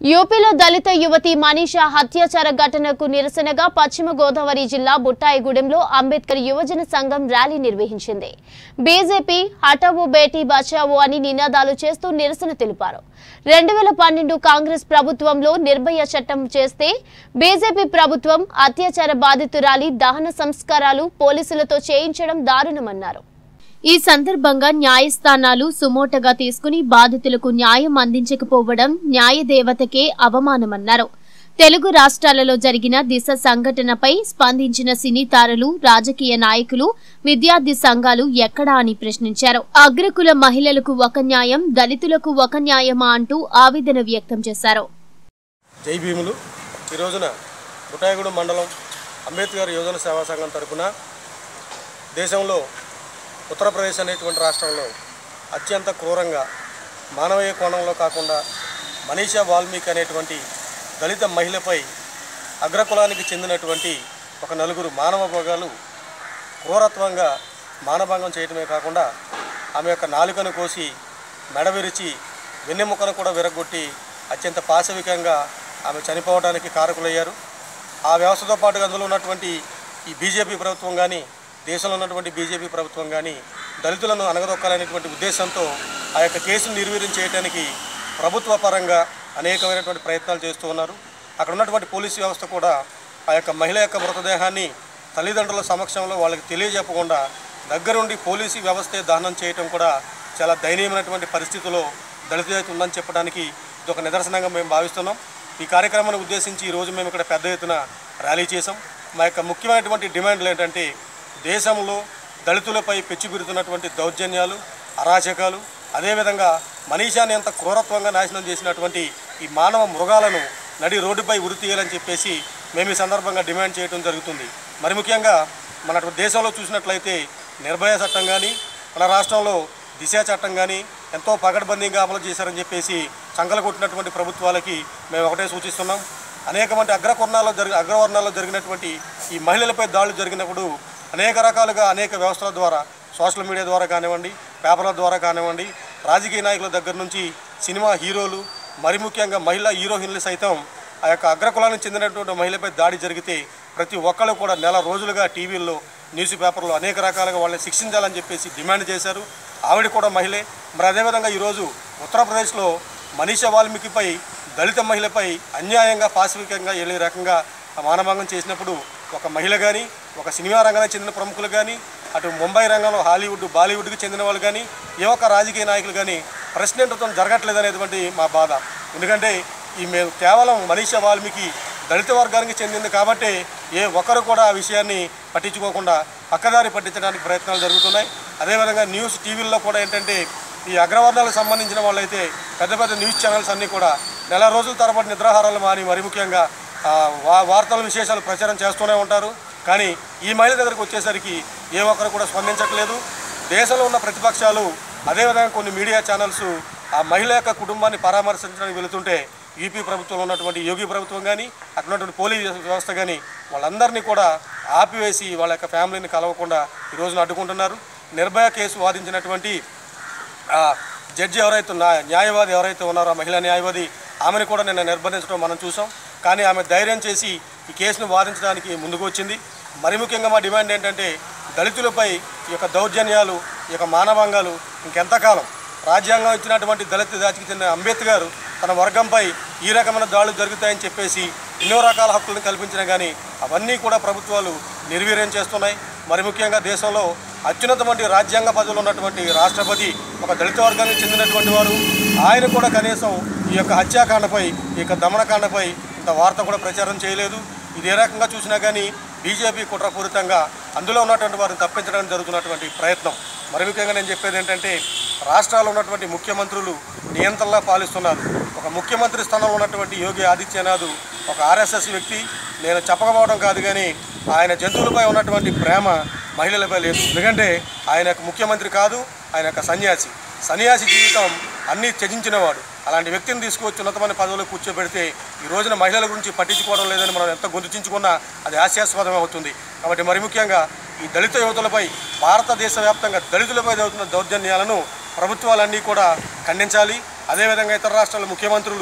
యూపీలో దళిత యువతి మనీషా హత్యాచార ఘటనకు నిరసనగా పశ్చిమ గోదావరి జిల్లా బుట్టాయిగూడెంలో అంబేద్కర్ యువజన సంఘం ర్యాలీ నిర్వహించింది బీజేపీ హటావో బేటీ బచావో అని నినాదాలు చేస్తూ నిరసన తెలిపారు రెండు వేల పన్నెండు కాంగ్రెస్ ప్రభుత్వంలో నిర్భయ చట్టం చేస్తే బీజేపీ ప్రభుత్వం అత్యాచార బాధితురాలి దహన సంస్కారాలు పోలీసులతో చేయించడం దారుణమన్నారు ఈ సందర్భంగా న్యాయస్థానాలు సుమోటగా తీసుకుని బాధితులకు న్యాయం అందించకపోవడం న్యాయదేవతకే అవమానమన్నారు తెలుగు రాష్ట్రాలలో జరిగిన దిశ సంఘటనపై స్పందించిన సినీ తారలు రాజకీయ నాయకులు విద్యార్థి సంఘాలు ఎక్కడా అని ప్రశ్నించారు అగ్రకుల మహిళలకు ఒక న్యాయం దళితులకు ఒక న్యాయమా అంటూ ఆవేదన వ్యక్తం చేశారు జై భీములు ఈ రోజున బుటాయగూడెం మండలం అంబేద్కర్ యోజన సేవా సంఘం తరపున దేశంలో ఉత్తరప్రదేశ్ అనేటువంటి రాష్ట్రంలో అత్యంత క్రూరంగా మానవీయ కోణంలో కాకుండా మనీషా వాల్మీకి అనేటువంటి దళిత మహిళపై అగ్రకులానికి చెందినటువంటి ఒక నలుగురు మానవ భోగాలు క్రూరత్వంగా మానభంగం చేయటమే కాకుండా ఆమె యొక్క నాలుకను కోసి మెడ విరిచి వెన్నెముకను కూడా విరగొట్టి అత్యంత పాశవికంగా ఆమె చనిపోవడానికి కారకులయ్యారు ఆ వ్యవస్థతో పాటు అందులో ఉన్నటువంటి ఈ బీజేపీ ప్రభుత్వం కానీ దేశంలో ఉన్నటువంటి బీజేపీ ప్రభుత్వం కానీ దళితులను అనగదొక్కాలనేటువంటి ఉద్దేశంతో ఆ యొక్క కేసును నిర్వీర్యం చేయడానికి ప్రభుత్వ పరంగా అనేకమైనటువంటి ప్రయత్నాలు చేస్తూ ఉన్నారు అక్కడ ఉన్నటువంటి పోలీసు వ్యవస్థ కూడా ఆ యొక్క మహిళ యొక్క మృతదేహాన్ని తల్లిదండ్రుల సమక్షంలో వాళ్ళకి తెలియజెప్పకుండా దగ్గరుండి పోలీసు వ్యవస్థే దహనం చేయటం కూడా చాలా దయనీయమైనటువంటి పరిస్థితిలో దళిత జాతి ఉందని చెప్పడానికి ఇది ఒక నిదర్శనంగా మేము భావిస్తున్నాం ఈ కార్యక్రమాన్ని ఉద్దేశించి ఈరోజు మేము ఇక్కడ పెద్ద ఎత్తున ర్యాలీ చేసాం మా యొక్క ముఖ్యమైనటువంటి డిమాండ్లు ఏంటంటే దేశంలో దళితులపై పెచ్చిపెడుతున్నటువంటి దౌర్జన్యాలు అరాచకాలు అదేవిధంగా మనీషాని ఎంత క్రూరత్వంగా నాశనం చేసినటువంటి ఈ మానవ మృగాలను నడి రోడ్డుపై ఉరి తీయాలని చెప్పేసి మేము ఈ సందర్భంగా డిమాండ్ చేయడం జరుగుతుంది మరి ముఖ్యంగా మన దేశంలో చూసినట్లయితే నిర్భయ చట్టం కానీ మన రాష్ట్రంలో దిశ చట్టం కానీ ఎంతో పగడ్బందీగా అమలు చేశారని చెప్పేసి చంకలు కొట్టినటువంటి ప్రభుత్వాలకి మేము ఒకటే సూచిస్తున్నాం అనేక మంది అగ్రవర్ణాల్లో జరిగి అగ్రవర్ణాల్లో జరిగినటువంటి ఈ మహిళలపై దాడులు జరిగినప్పుడు అనేక రకాలుగా అనేక వ్యవస్థల ద్వారా సోషల్ మీడియా ద్వారా కానివ్వండి పేపర్ల ద్వారా కానివ్వండి రాజకీయ నాయకుల దగ్గర నుంచి సినిమా హీరోలు మరి ముఖ్యంగా మహిళా హీరోయిన్లు సైతం ఆ యొక్క అగ్రకులానికి చెందినటువంటి మహిళపై దాడి జరిగితే ప్రతి ఒక్కళ్ళు కూడా నెల రోజులుగా టీవీల్లో న్యూస్ పేపర్లో అనేక రకాలుగా వాళ్ళని శిక్షించాలని చెప్పేసి డిమాండ్ చేశారు ఆవిడ కూడా మహిళే మరి అదేవిధంగా ఈరోజు ఉత్తరప్రదేశ్లో మనీషా వాల్మీకిపై దళిత మహిళపై అన్యాయంగా పాశవికంగా ఏ రకంగా మానభంగం చేసినప్పుడు ఒక మహిళ కానీ ఒక సినిమా రంగానికి చెందిన ప్రముఖులు కానీ అటు ముంబై రంగంలో హాలీవుడ్ బాలీవుడ్కి చెందిన వాళ్ళు కానీ ఏ ఒక్క రాజకీయ నాయకులు కానీ ప్రెసిడెంట్తో జరగట్లేదు అనేటువంటి మా బాధ ఎందుకంటే ఈ మేము కేవలం మనీషా వాల్మీకి దళిత వర్గానికి చెందింది కాబట్టి ఏ ఒక్కరు కూడా ఆ విషయాన్ని పట్టించుకోకుండా పక్కదారి పట్టించడానికి ప్రయత్నాలు జరుగుతున్నాయి అదేవిధంగా న్యూస్ టీవీల్లో కూడా ఏంటంటే ఈ అగ్రవర్ణాలకు సంబంధించిన వాళ్ళైతే పెద్ద పెద్ద న్యూస్ ఛానల్స్ అన్నీ కూడా నెల రోజుల తరబడి నిద్రాహారాలు మాని మరి ముఖ్యంగా ఆ, వా వార్తల విశేషాలు ప్రచారం చేస్తూనే ఉంటారు కానీ ఈ మహిళ దగ్గరికి వచ్చేసరికి ఏ ఒక్కరు కూడా స్పందించట్లేదు దేశంలో ఉన్న ప్రతిపక్షాలు అదేవిధంగా కొన్ని మీడియా ఛానల్స్ ఆ మహిళ యొక్క కుటుంబాన్ని పరామర్శించడానికి వెళుతుంటే యూపీ ప్రభుత్వంలో ఉన్నటువంటి యోగి ప్రభుత్వం కానీ అక్కడ ఉన్నటువంటి పోలీస్ వ్యవస్థ కానీ వాళ్ళందరినీ కూడా ఆపివేసి వాళ్ళ యొక్క ఫ్యామిలీని కలవకుండా ఈ రోజున అడ్డుకుంటున్నారు నిర్భయ కేసు వాదించినటువంటి ఆ జడ్జి ఎవరైతే న్యా- న్యాయవాది ఎవరైతే ఉన్నారో ఆ మహిళా న్యాయవాది ఆమెను కూడా నిన్న నిర్బంధించడం మనం చూసాం కానీ ఆమె ధైర్యం చేసి ఈ కేసును వాదించడానికి ముందుకు వచ్చింది మరి ముఖ్యంగా మా డిమాండ్ ఏంటంటే దళితులపై ఈ యొక్క దౌర్జన్యాలు ఈ యొక్క మానభంగాలు ఇంకెంతకాలం రాజ్యాంగం ఇచ్చినటువంటి దళిత జాతికి చెందిన అంబేద్కర్ తన వర్గంపై ఈ రకమైన దాడులు జరుగుతాయని చెప్పేసి ఎన్నో రకాల హక్కులను కల్పించినా కానీ అవన్నీ కూడా ప్రభుత్వాలు నిర్వీర్యం చేస్తున్నాయి మరి ముఖ్యంగా దేశంలో అత్యున్నతమైన రాజ్యాంగ పదవులు ఉన్నటువంటి రాష్ట్రపతి ఒక దళిత వర్గానికి చెందినటువంటి వారు ఆయన కూడా కనీసం ఈ యొక్క హత్యాకాండపై ఈ యొక్క దమనకాండపై ఇంత వార్త కూడా ప్రచారం చేయలేదు ఇది ఏ రకంగా చూసినా కానీ బీజేపీ కుట్రపూరితంగా అందులో ఉన్నటువంటి వారిని తప్పించడానికి జరుగుతున్నటువంటి ప్రయత్నం మరి ముఖ్యంగా నేను చెప్పేది ఏంటంటే రాష్ట్రాల్లో ఉన్నటువంటి ముఖ్యమంత్రులు నియంత్రణలా పాలిస్తున్నారు ఒక ముఖ్యమంత్రి స్థానంలో ఉన్నటువంటి యోగి ఆదిత్యనాథ్ ఒక ఆర్ఎస్ఎస్ వ్యక్తి నేను చెప్పకపోవడం కాదు కానీ ఆయన జంతువులపై ఉన్నటువంటి ప్రేమ మహిళలపై లేదు ఎందుకంటే ఆయన యొక్క ముఖ్యమంత్రి కాదు ఆయన యొక్క సన్యాసి సన్యాసి జీవితం అన్నీ త్యజించినవాడు అలాంటి వ్యక్తిని తీసుకువచ్చి ఉన్నతమైన పదవులు కూర్చోబెడితే ఈ రోజున మహిళల గురించి పట్టించుకోవడం లేదని మనం ఎంత గుర్తించుకున్నా అది హాస్యాస్పదం అవుతుంది కాబట్టి మరి ముఖ్యంగా ఈ దళిత యువతులపై భారతదేశ వ్యాప్తంగా దళితులపై జరుగుతున్న దౌర్జన్యాలను ప్రభుత్వాలన్నీ కూడా ఖండించాలి అదేవిధంగా ఇతర రాష్ట్రాల ముఖ్యమంత్రులు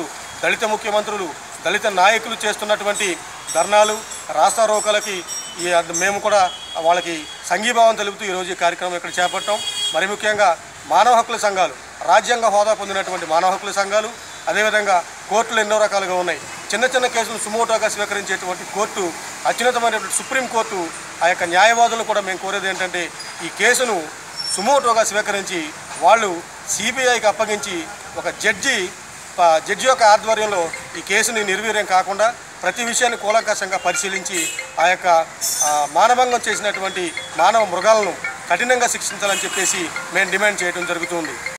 దళిత ముఖ్యమంత్రులు దళిత నాయకులు చేస్తున్నటువంటి ధర్నాలు రాస్తారోకలకి ఈ అద్- మేము కూడా వాళ్ళకి సంఘీభావం తెలుపుతూ ఈరోజు ఈ కార్యక్రమం ఇక్కడ చేపట్టాం మరి ముఖ్యంగా మానవ హక్కుల సంఘాలు రాజ్యాంగ హోదా పొందినటువంటి మానవ హక్కుల సంఘాలు అదేవిధంగా కోర్టులు ఎన్నో రకాలుగా ఉన్నాయి చిన్న చిన్న కేసులు సుమోటోగా స్వీకరించేటువంటి కోర్టు అత్యున్నతమైనటువంటి సుప్రీంకోర్టు ఆ యొక్క న్యాయవాదులు కూడా మేము కోరేది ఏంటంటే ఈ కేసును సుమోటోగా స్వీకరించి వాళ్ళు సిబిఐకి అప్పగించి ఒక జడ్జి ప- జడ్జి యొక్క ఆధ్వర్యంలో ఈ కేసుని నిర్వీర్యం కాకుండా ప్రతి విషయాన్ని కూలంకషంగా పరిశీలించి ఆ యొక్క ఆ, మానభంగం చేసినటువంటి మానవ మృగాలను కఠినంగా శిక్షించాలని చెప్పేసి మేము డిమాండ్ చేయడం జరుగుతుంది